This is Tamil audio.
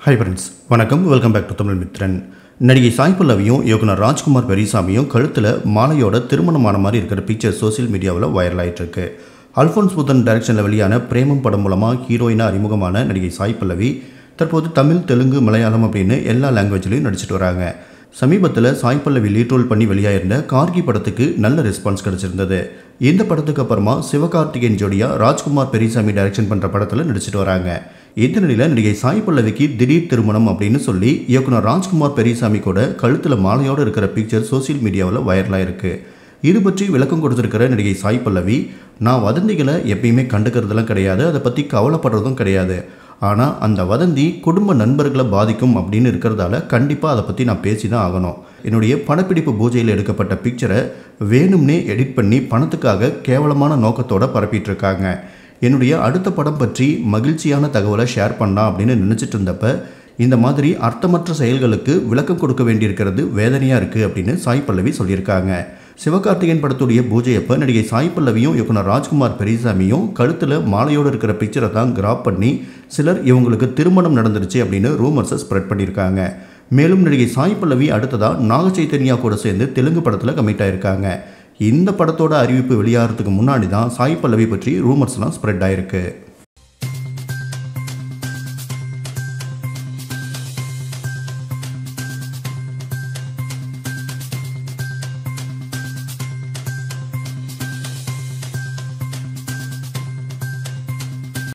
ஹை ஃப்ரெண்ட்ஸ் வணக்கம் welcome back to Tamil Mithran நடிகை சாய் பல்லவியும் இயக்குனர் ராஜ்குமார் பெரியசாமியும் கழுத்தில் மாலையோட திருமணமான மாதிரி இருக்கிற பிக்சர் சோஷியல் மீடியாவில் வைரல் ஆயிட்டு இருக்கு அல்ஃபோன்ஸ் புத்தன் டைரக்ஷனில் வெளியான பிரேமம் படம் மூலமாக ஹீரோயினாக அறிமுகமான நடிகை சாய் பல்லவி தற்போது தமிழ் தெலுங்கு மலையாளம் அப்படின்னு எல்லா லாங்குவேஜ்லையும் நடிச்சிட்டு வராங்க சமீபத்தில் சாய் பல்லவி லீட் ரோல் பண்ணி வெளியாயிருந்த கார்கி படத்துக்கு நல்ல ரெஸ்பான்ஸ் கிடைச்சிருந்தது இந்த படத்துக்கு அப்புறமா சிவகார்த்திகேயன் ஜோடியா ராஜ்குமார் பெரியசாமி டைரக்ஷன் பண்ணுற படத்தில் நடிச்சிட்டு வராங்க இந்த நிலையில் நடிகை சாய் பல்லவிக்கு திடீர் திருமணம் அப்படின்னு சொல்லி இயக்குனர் ராஜ்குமார் பெரியசாமி கூட கழுத்தில் மாலையோடு இருக்கிற பிக்சர் சோஷியல் மீடியாவில் வைரலாக இருக்கு இது பற்றி விளக்கம் கொடுத்துருக்கிற நடிகை சாய் பல்லவி நான் வதந்திகளை எப்பயுமே கண்டுக்கிறதுலாம் கிடையாது அதை பற்றி கவலைப்படுறதும் கிடையாது ஆனால் அந்த வதந்தி குடும்ப நண்பர்களை பாதிக்கும் அப்படின்னு இருக்கிறதால கண்டிப்பாக அதை பற்றி நான் பேசி தான் ஆகணும் என்னுடைய படப்பிடிப்பு பூஜையில் எடுக்கப்பட்ட பிக்சரை வேணும்னே எடிட் பண்ணி பணத்துக்காக கேவலமான நோக்கத்தோட பரப்பிட்டு இருக்காங்க என்னுடைய அடுத்த படம் பற்றி மகிழ்ச்சியான தகவலை ஷேர் பண்ணலாம் அப்படின்னு நினச்சிட்டு இருந்தப்ப இந்த மாதிரி அர்த்தமற்ற செயல்களுக்கு விளக்கம் கொடுக்க வேண்டியிருக்கிறது வேதனையாக இருக்குது அப்படின்னு சாய் பல்லவி சொல்லியிருக்காங்க சிவகார்த்திகேயன் படத்துடைய பூஜை அப்போ நடிகை சாய் பல்லவியும் இயக்குனர் ராஜ்குமார் பெரியசாமியும் கழுத்தில் மாலையோடு இருக்கிற பிக்சரை தான் கிராப் பண்ணி சிலர் இவங்களுக்கு திருமணம் நடந்துருச்சு அப்படின்னு ரூமர்ஸை ஸ்ப்ரெட் பண்ணியிருக்காங்க மேலும் நடிகை சாய் பல்லவி அடுத்ததாக நாக சைத்தன்யா கூட சேர்ந்து தெலுங்கு படத்தில் கமிட் ஆயிருக்காங்க இந்த படத்தோட அறிவிப்பு வெளியாகிறதுக்கு முன்னாடி தான் சாய் பல்லவி பற்றி ரூமர்ஸ்லாம் ஸ்ப்ரெட் ஆயிருக்கு